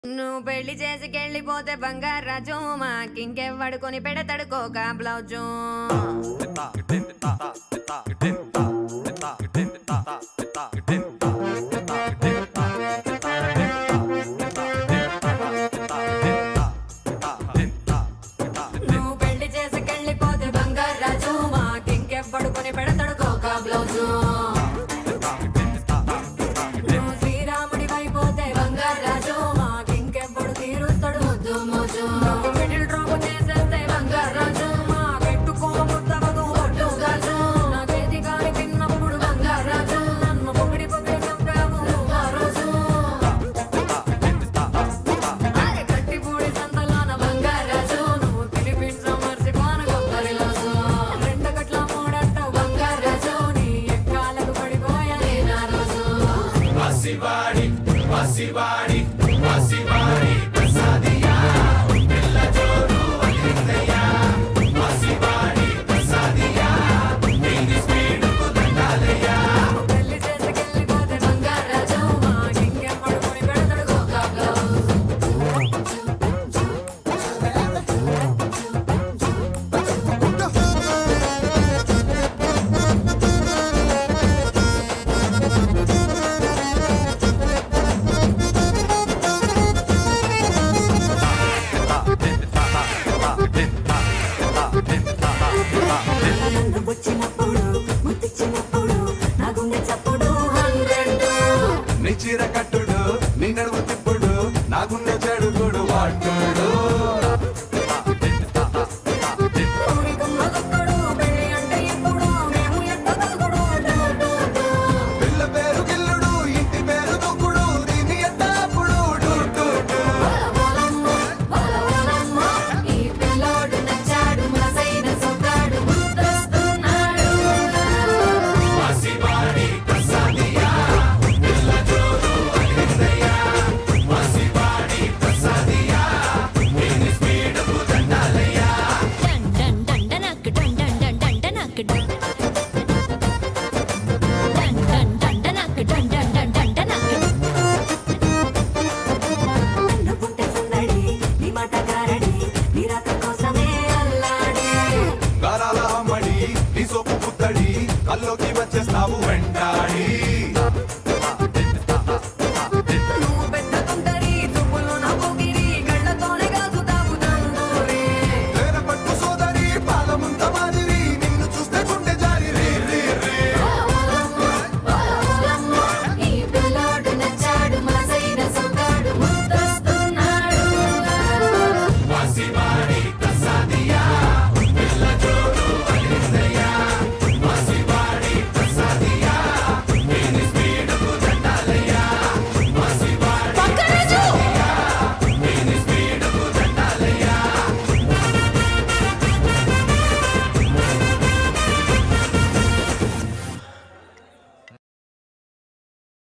నువ్వు పెళ్లి చేసుకెళ్ళిపోతే బంగారాజు మాకింకెవ్వడు కొని పెడతాడు కోకా బ్లౌజు నువ్వు పెళ్లి చేసుకెళ్ళిపోతే బంగారాజు మాకింకెవ్వడు కొని పెడతాడు కోకా బ్లౌజు నువ్వు శ్రీరాముడి వైపోతే బంగారాజు మాకింకెప్పుడు తీరుస్తాడు ముద్దు మోజు నువ్వు మిడిల్ డ్రాప్ చేసేస్తే బంగారాజు మాకెట్టుకోముద్దవదు ఒట్టు గాజు నాకేది కాని తిన్నప్పుడు బంగారాజు నన్ను పొగిడి పొగిడి చంపావు నువ్వు ఆ రోజు అరే కట్టిపూడి సంతలోన బంగారాజు నువ్వు పిలిపించు మర్చిపోను గొప్పరి రోజు రెండు గట్ల మూడంట బంగారాజు నీ ఎక్కాలకు పడిపోయా నేను ఆ రోజు పెళ్లి చేసుకెళ్ళిపోతే బంగారాజు మాకింకెప్పుడు కొని పెడతాడు కోకా బ్లౌజ్ వచ్చినప్పుడు ముద్దిచ్చినప్పుడు నా గుండె చప్పుడు హండ్రెడ్ నీ చీర కట్టుడు నీ నడుము తిప్పుడు నా గుండె చెడుగుడు వాటుడు